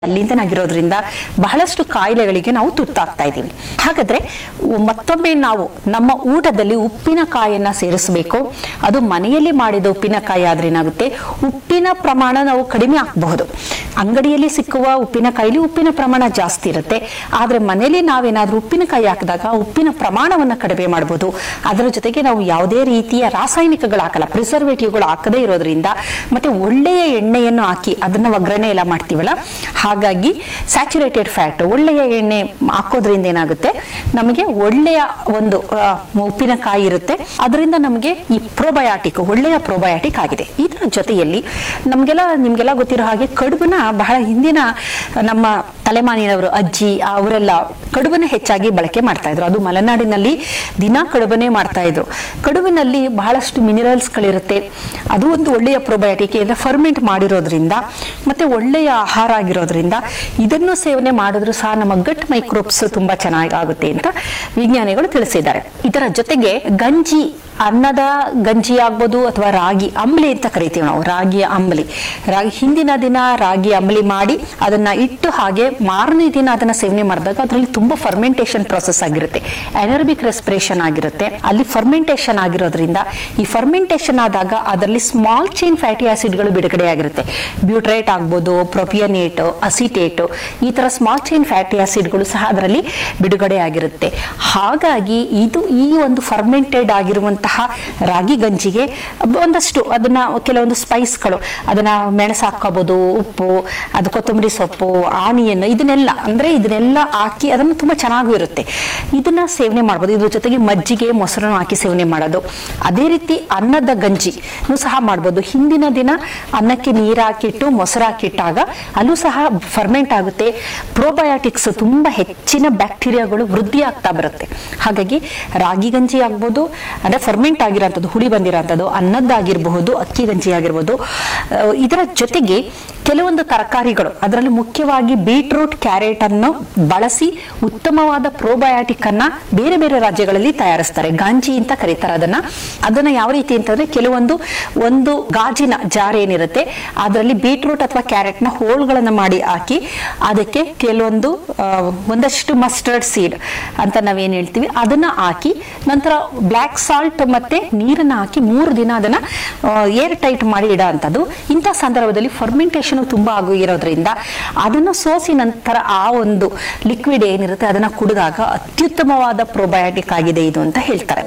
ಅಲ್ಲಿಂದನಾಗಿರೋದ್ರಿಂದ ಬಹಳಷ್ಟು ಕಾಯಿಲೆಗಳಿಗೆ ನಾವು ತುತ್ತಾಗ್ತಾ ಇದ್ದೀವಿ ಹಾಗಾದ್ರೆ ಮತ್ತೊಮ್ಮೆ ನಾವು ನಮ್ಮ ಊಟದಲ್ಲಿ ಉಪ್ಪಿನಕಾಯಿಯನ್ನ ಸೇರಿಸಬೇಕು ಅದು ಮನೆಯಲ್ಲಿ ಮಾಡಿದ ಉಪ್ಪಿನಕಾಯಿ ಆದ್ರೆ ಏನಾಗುತ್ತೆ ಉಪ್ಪಿನ ಪ್ರಮಾಣ ನಾವು ಕಡಿಮೆ ಹಾಕಬಹುದು ಅಂಗಡಿಯಲ್ಲಿ ಸಿಕ್ಕುವ ಉಪ್ಪಿನಕಾಯಿಲಿ ಉಪ್ಪಿನ ಪ್ರಮಾಣ ಜಾಸ್ತಿ ಇರುತ್ತೆ ಆದ್ರೆ ಮನೆಯಲ್ಲಿ ನಾವೇನಾದ್ರೂ ಉಪ್ಪಿನಕಾಯಿ ಹಾಕಿದಾಗ ಉಪ್ಪಿನ ಪ್ರಮಾಣವನ್ನ ಕಡಿಮೆ ಮಾಡಬಹುದು ಅದರ ಜೊತೆಗೆ ನಾವು ಯಾವುದೇ ರೀತಿಯ ರಾಸಾಯನಿಕಗಳು ಹಾಕಲ್ಲ ಪ್ರಿಸರ್ವೇಟಿವ್ಗಳು ಹಾಕದೇ ಇರೋದ್ರಿಂದ ಮತ್ತೆ ಒಳ್ಳೆಯ ಎಣ್ಣೆಯನ್ನು ಹಾಕಿ ಅದನ್ನ ಒಗ್ಗರಣೆ ಎಲ್ಲ ಮಾಡ್ತೀವಲ್ಲ ಹಾಗಾಗಿ ಸ್ಯಾಚುರೇಟೆಡ್ ಫ್ಯಾಟ್ ಒಳ್ಳೆಯ ಎಣ್ಣೆ ಹಾಕೋದ್ರಿಂದ ಏನಾಗುತ್ತೆ ನಮಗೆ ಒಳ್ಳೆಯ ಒಂದು ಆ, ಉಪ್ಪಿನಕಾಯಿ ಇರುತ್ತೆ ಅದರಿಂದ ನಮಗೆ ಈ ಪ್ರೋಬಯಾಟಿಕ್ ಒಳ್ಳೆಯ ಪ್ರೋಬಯಾಟಿಕ್ ಆಗಿದೆ ಇದರ ಜೊತೆಯಲ್ಲಿ ನಮಗೆಲ್ಲ ನಿಮ್ಗೆಲ್ಲ ಗೊತ್ತಿರೋ ಹಾಗೆ ಕಡುಬನ್ನ ಬಹಳ ಹಿಂದಿನ ನಮ್ಮ ತಲೆಮಾನಿನವರು ಅಜ್ಜಿ ಅವರೆಲ್ಲ ಕಡುಬನ್ನ ಹೆಚ್ಚಾಗಿ ಬಳಕೆ ಮಾಡ್ತಾ ಇದ್ರು ಅದು ಮಲೆನಾಡಿನಲ್ಲಿ ದಿನ ಕಡುಬನ್ನೇ ಮಾಡ್ತಾ ಇದ್ರು ಕಡುಬಿನಲ್ಲಿ ಬಹಳಷ್ಟು ಮಿನರಲ್ಸ್ ಗಳಿರುತ್ತೆ ಅದು ಒಂದು ಒಳ್ಳೆಯ ಪ್ರೋಬಯೋಟಿಕ್ ಅಂದ್ರೆ ಫರ್ಮೆಂಟ್ ಮಾಡಿರೋದ್ರಿಂದ ಮತ್ತೆ ಒಳ್ಳೆಯ ಆಹಾರ ಆಗಿರೋದ್ರಿಂದ ಇದನ್ನು ಸೇವನೆ ಮಾಡಿದ್ರು ಸಹ ನಮ್ಮ ಗಟ್ ಮೈಕ್ರೋಬ್ಸ್ ತುಂಬಾ ಚೆನ್ನಾಗಿ ಆಗುತ್ತೆ ಅಂತ ವಿಜ್ಞಾನಿಗಳು ತಿಳಿಸಿದ್ದಾರೆ ಇದರ ಜೊತೆಗೆ ಗಂಜಿ ಅನ್ನದ ಗಂಜಿ ಆಗ್ಬೋದು ಅಥವಾ ರಾಗಿ ಅಂಬಲಿ ಅಂತ ಕರಿತೀವಿ ನಾವು ರಾಗಿಯ ಅಂಬಲಿ ರಾಗಿ ಹಿಂದಿನ ದಿನ ರಾಗಿ ಅಂಬಲಿ ಮಾಡಿ ಅದನ್ನ ಇಟ್ಟು ಹಾಗೆ ಮಾರನೇ ದಿನ ಅದನ್ನ ಸೇವನೆ ಮಾಡಿದಾಗ ಅದರಲ್ಲಿ ತುಂಬಾ ಫರ್ಮೆಂಟೇಷನ್ ಪ್ರೊಸೆಸ್ ಆಗಿರುತ್ತೆ ಎನರ್ಬಿಕ್ ರೆಸ್ಪಿರೇಷನ್ ಆಗಿರುತ್ತೆ ಅಲ್ಲಿ ಫರ್ಮೆಂಟೇಷನ್ ಆಗಿರೋದ್ರಿಂದ ಈ ಫರ್ಮೆಂಟೇಷನ್ ಆದಾಗ ಅದರಲ್ಲಿ ಸ್ಮಾಲ್ ಚೈನ್ ಫ್ಯಾಟಿ ಆಸಿಡ್ಗಳು ಬಿಡುಗಡೆ ಆಗಿರುತ್ತೆ ಬ್ಯೂಟ್ರೇಟ್ ಆಗ್ಬೋದು ಪ್ರೊಪಿಯನೇಟ್ ಅಸಿಟೇಟ್ ಈ ತರ ಸ್ಮಾಲ್ ಚೈನ್ ಫ್ಯಾಟಿ ಆಸಿಡ್ಗಳು ಸಹ ಅದರಲ್ಲಿ ಬಿಡುಗಡೆ ಆಗಿರುತ್ತೆ ಹಾಗಾಗಿ ಇದು ಈ ಒಂದು ಫರ್ಮೆಂಟೆಡ್ ಆಗಿರುವಂತಹ ರಾಗಿ ಗಂಜಿಗೆ ಒಂದಷ್ಟು ಅದನ್ನ ಕೆಲವೊಂದು ಸ್ಪೈಸ್ಗಳು ಅದನ್ನ ಮೆಣಸು ಹಾಕೋಬಹುದು ಉಪ್ಪು ಅದು ಕೊತ್ತಂಬರಿ ಸೊಪ್ಪು ಆನಿಯನ್ ಇದನ್ನೆಲ್ಲ ಅಂದ್ರೆ ಇದನ್ನೆಲ್ಲ ಹಾಕಿ ಅದನ್ನು ತುಂಬಾ ಚೆನ್ನಾಗೂ ಇರುತ್ತೆ ಇದನ್ನ ಸೇವನೆ ಮಾಡ್ಬೋದು ಇದ್ರ ಜೊತೆಗೆ ಮಜ್ಜಿಗೆ ಮೊಸರನ್ನು ಹಾಕಿ ಸೇವನೆ ಮಾಡೋದು ಅದೇ ರೀತಿ ಅನ್ನದ ಗಂಜಿ ಸಹ ಮಾಡ್ಬೋದು ಹಿಂದಿನ ದಿನ ಅನ್ನಕ್ಕೆ ನೀರು ಹಾಕಿಟ್ಟು ಮೊಸರು ಹಾಕಿಟ್ಟಾಗ ಅಲ್ಲೂ ಸಹ ಫರ್ಮೆಂಟ್ ಆಗುತ್ತೆ ಪ್ರೋಬಯೋಟಿಕ್ಸ್ ತುಂಬಾ ಹೆಚ್ಚಿನ ಬ್ಯಾಕ್ಟೀರಿಯಾಗಳು ವೃದ್ಧಿ ಆಗ್ತಾ ಬರುತ್ತೆ ಹಾಗಾಗಿ ರಾಗಿ ಗಂಜಿ ಆಗ್ಬೋದು ಅಂದ್ರೆ ಫರ್ಮೆಂಟ್ ಆಗಿರೋಂಥದ್ದು ಹುಳಿ ಬಂದಿರೋಂಥದ್ದು ಅನ್ನದ್ದಾಗಿರಬಹುದು ಅಕ್ಕಿ ಗಂಜಿ ಆಗಿರ್ಬೋದು ಆ, ಇದರ ಜೊತೆಗೆ ಕೆಲವೊಂದು ತರಕಾರಿಗಳು ಅದರಲ್ಲಿ ಮುಖ್ಯವಾಗಿ ಬೀಟ್ರೂಟ್ ಕ್ಯಾರೆಟ್ ಅನ್ನು ಬಳಸಿ ಉತ್ತಮವಾದ ಪ್ರೋಬಯೋಟಿಕ್ ಅನ್ನ ಬೇರೆ ಬೇರೆ ರಾಜ್ಯಗಳಲ್ಲಿ ತಯಾರಿಸ್ತಾರೆ ಗಾಂಜಿ ಅಂತ ಕರೀತಾರೆ ಅದನ್ನ ಅದನ್ನ ಯಾವ ರೀತಿ ಅಂತಂದ್ರೆ ಕೆಲವೊಂದು ಒಂದು ಗಾಜಿನ ಜಾರ್ ಏನಿರುತ್ತೆ ಅದರಲ್ಲಿ ಬೀಟ್ರೂಟ್ ಅಥವಾ ಕ್ಯಾರೆಟ್ ನ ಹೋಳ್ಗಳನ್ನ ಮಾಡಿ ಹಾಕಿ ಅದಕ್ಕೆ ಕೆಲವೊಂದು ಆ, ಒಂದಷ್ಟು ಮಸ್ಟರ್ಡ್ ಸೀಡ್ ಅಂತ ನಾವೇನ್ ಹೇಳ್ತೀವಿ ಅದನ್ನ ಹಾಕಿ ನಂತರ ಬ್ಲ್ಯಾಕ್ ಸಾಲ್ಟ್ ಮತ್ತೆ ನೀರನ್ನ ಹಾಕಿ ಮೂರು ದಿನ ಅದನ್ನ ಏರ್ ಟೈಟ್ ಮಾಡಿ ಇಡೋ ಅಂತದ್ದು ಇಂಥ ಸಂದರ್ಭದಲ್ಲಿ ಫರ್ಮೆಂಟೇಷನ್ ತುಂಬಾ ಆಗಿರೋದ್ರಿಂದ ಅದನ್ನ ಸೋಸಿ ನಂತರ ಆ ಒಂದು ಲಿಕ್ವಿಡ್ ಏನಿರುತ್ತೆ ಅದನ್ನ ಕುಡಿದಾಗ ಅತ್ಯುತ್ತಮವಾದ ಪ್ರೋಬಯೋಟಿಕ್ ಆಗಿದೆ ಇದು ಅಂತ ಹೇಳ್ತಾರೆ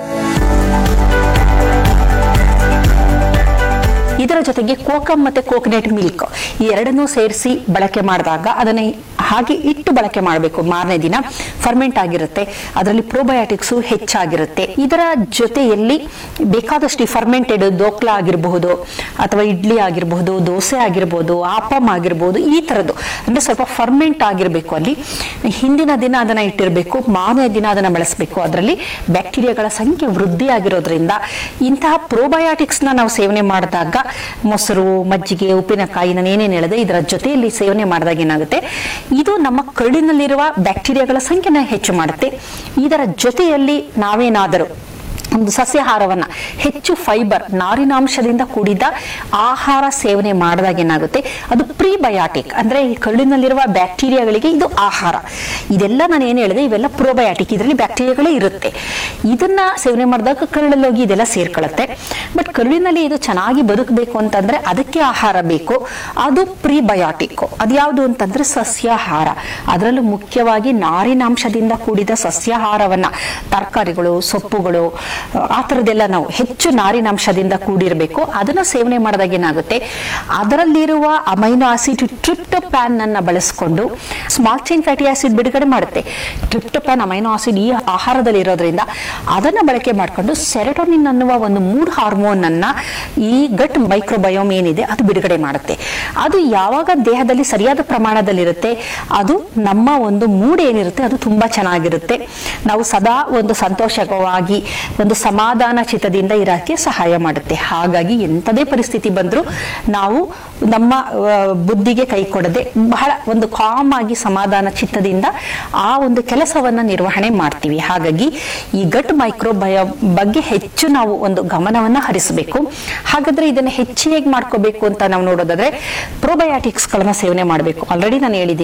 ಇದರ ಜೊತೆಗೆ ಕೋಕಮ್ ಮತ್ತೆ ಕೋಕೋನಟ್ ಮಿಲ್ಕ್ ಈ ಎರಡನ್ನೂ ಸೇರಿಸಿ ಬಳಕೆ ಮಾಡಿದಾಗ ಅದನ್ನ ಹಾಗೆ ಇಟ್ಟು ಬಳಕೆ ಮಾಡಬೇಕು ಮಾರನೇ ದಿನ ಫರ್ಮೆಂಟ್ ಆಗಿರುತ್ತೆ ಅದರಲ್ಲಿ ಪ್ರೋಬಯೋಟಿಕ್ಸ್ ಹೆಚ್ಚಾಗಿರುತ್ತೆ ಇದರ ಜೊತೆಯಲ್ಲಿ ಬೇಕಾದಷ್ಟು ಫರ್ಮೆಂಟೆಡ್ ದೋಕ್ಲಾ ಆಗಿರಬಹುದು ಅಥವಾ ಇಡ್ಲಿ ಆಗಿರಬಹುದು ದೋಸೆ ಆಗಿರಬಹುದು ಆಪಮ್ ಆಗಿರಬಹುದು ಈ ತರದ್ದು ಅಂದ್ರೆ ಸ್ವಲ್ಪ ಫರ್ಮೆಂಟ್ ಆಗಿರಬೇಕು ಅಲ್ಲಿ ಹಿಂದಿನ ದಿನ ಅದನ್ನ ಇಟ್ಟಿರಬೇಕು ಮಾರನೇ ದಿನ ಅದನ್ನ ಬಳಸಬೇಕು ಅದರಲ್ಲಿ ಬ್ಯಾಕ್ಟೀರಿಯಾಗಳ ಸಂಖ್ಯೆ ವೃದ್ಧಿ ಆಗಿರೋದ್ರಿಂದ ಇಂತಹ ಪ್ರೋಬಯೋಟಿಕ್ಸ್ ನ ನಾವು ಸೇವನೆ ಮಾಡಿದಾಗ ಮೊಸರು ಮಜ್ಜಿಗೆ ಉಪ್ಪಿನಕಾಯಿ ನಾನು ಏನೇನು ಹೇಳಿದೆ ಇದರ ಜೊತೆಯಲ್ಲಿ ಸೇವನೆ ಮಾಡಿದಾಗ ಏನಾಗುತ್ತೆ ಇದು ನಮ್ಮ ಕರುಳಿನಲ್ಲಿರುವ ಬ್ಯಾಕ್ಟೀರಿಯಾಗಳ ಸಂಖ್ಯೆನ ಹೆಚ್ಚು ಮಾಡುತ್ತೆ ಇದರ ಜೊತೆಯಲ್ಲಿ ನಾವೇನಾದರೂ ಒಂದು ಸಸ್ಯಾಹಾರವನ್ನ ಹೆಚ್ಚು ಫೈಬರ್ ನಾರಿನಾಂಶದಿಂದ ಕೂಡಿದ ಆಹಾರ ಸೇವನೆ ಮಾಡಿದಾಗ ಏನಾಗುತ್ತೆ ಅದು ಪ್ರೀಬಯಾಟಿಕ್ ಅಂದ್ರೆ ಈ ಕರುಳಿನಲ್ಲಿರುವ ಬ್ಯಾಕ್ಟೀರಿಯಾಗಳಿಗೆ ಇದು ಆಹಾರ ಇದೆಲ್ಲ ನಾನು ಏನು ಹೇಳಿದೆ ಇವೆಲ್ಲ ಪ್ರೋಬಯಾಟಿಕ್ ಇದರಲ್ಲಿ ಬ್ಯಾಕ್ಟೀರಿಯಾಗಳೇ ಇರುತ್ತೆ ಇದನ್ನ ಸೇವನೆ ಮಾಡಿದಾಗ ಕರುಳಲ್ಲಿ ಹೋಗಿ ಇದೆಲ್ಲ ಸೇರ್ಕೊಳ್ಳುತ್ತೆ ಬಟ್ ಕರುಳಿನಲ್ಲಿ ಇದು ಚೆನ್ನಾಗಿ ಬದುಕಬೇಕು ಅಂತಂದ್ರೆ ಅದಕ್ಕೆ ಆಹಾರ ಬೇಕು ಅದು ಪ್ರೀಬಯಾಟಿಕ್ ಅದ್ಯಾವುದು ಅಂತಂದ್ರೆ ಸಸ್ಯಾಹಾರ ಅದರಲ್ಲೂ ಮುಖ್ಯವಾಗಿ ನಾರಿನಾಂಶದಿಂದ ಕೂಡಿದ ಸಸ್ಯಾಹಾರವನ್ನ ತರಕಾರಿಗಳು ಸೊಪ್ಪುಗಳು ಆ ಥರದ್ದೆಲ್ಲ ನಾವು ಹೆಚ್ಚು ನಾರಿನಾಂಶದಿಂದ ಕೂಡಿರಬೇಕು ಅದನ್ನ ಸೇವನೆ ಮಾಡಿದಾಗ ಏನಾಗುತ್ತೆ ಅದರಲ್ಲಿರುವ ಅಮೈನೋ ಆಸಿಡ್ ಟ್ರಿಪ್ಟೋಪ್ಯಾನ್ ಅನ್ನ ಬಳಸಿಕೊಂಡು ಸ್ಮಾಲ್ ಚೈನ್ ಫ್ಯಾಟಿ ಆಸಿಡ್ ಬಿಡುಗಡೆ ಮಾಡುತ್ತೆ ಟ್ರಿಪ್ಟೋಪ್ಯಾನ್ ಅಮೈನೋ ಆಸಿಡ್ ಈ ಆಹಾರದಲ್ಲಿ ಇರೋದ್ರಿಂದ ಅದನ್ನ ಬಳಕೆ ಮಾಡಿಕೊಂಡು ಸೆರೆಟೋನಿನ್ ಅನ್ನುವ ಒಂದು ಮೂಡ್ ಹಾರ್ಮೋನ್ ಅನ್ನ ಈ ಗಟ್ ಮೈಕ್ರೋಬಯೋಮ್ ಏನಿದೆ ಅದು ಬಿಡುಗಡೆ ಮಾಡುತ್ತೆ ಅದು ಯಾವಾಗ ದೇಹದಲ್ಲಿ ಸರಿಯಾದ ಪ್ರಮಾಣದಲ್ಲಿರುತ್ತೆ ಅದು ನಮ್ಮ ಒಂದು ಮೂಡ್ ಏನಿರುತ್ತೆ ಅದು ತುಂಬಾ ಚೆನ್ನಾಗಿರುತ್ತೆ ನಾವು ಸದಾ ಒಂದು ಸಂತೋಷವಾಗಿ ಒಂದು ಸಮಾಧಾನ ಚಿತ್ತದಿಂದ ಇರಕ್ಕೆ ಸಹಾಯ ಮಾಡುತ್ತೆ ಹಾಗಾಗಿ ಎಂಥದೇ ಪರಿಸ್ಥಿತಿ ಬಂದರೂ ನಾವು ನಮ್ಮ ಆ, ಬುದ್ಧಿಗೆ ಕೈ ಕೊಡದೆ ಬಹಳ ಒಂದು ಕಾಮ್ ಆಗಿ ಸಮಾಧಾನ ಚಿತ್ತದಿಂದ ಆ ಒಂದು ಕೆಲಸವನ್ನ ನಿರ್ವಹಣೆ ಮಾಡ್ತೀವಿ ಹಾಗಾಗಿ ಈ ಗಟ್ ಮೈಕ್ರೋಬಯ ಬಗ್ಗೆ ಹೆಚ್ಚು ನಾವು ಒಂದು ಗಮನವನ್ನ ಹರಿಸಬೇಕು ಹಾಗಾದ್ರೆ ಇದನ್ನ ಹೆಚ್ಚು ಹೇಗೆ ಮಾಡ್ಕೋಬೇಕು ಅಂತ ನಾವು ನೋಡೋದಾದ್ರೆ ಪ್ರೋಬಯಾಟಿಕ್ಸ್ ಗಳನ್ನ ಸೇವನೆ ಮಾಡಬೇಕು ಆಲ್ರೆಡಿ ನಾನು ಹೇಳಿದ್ದೀನಿ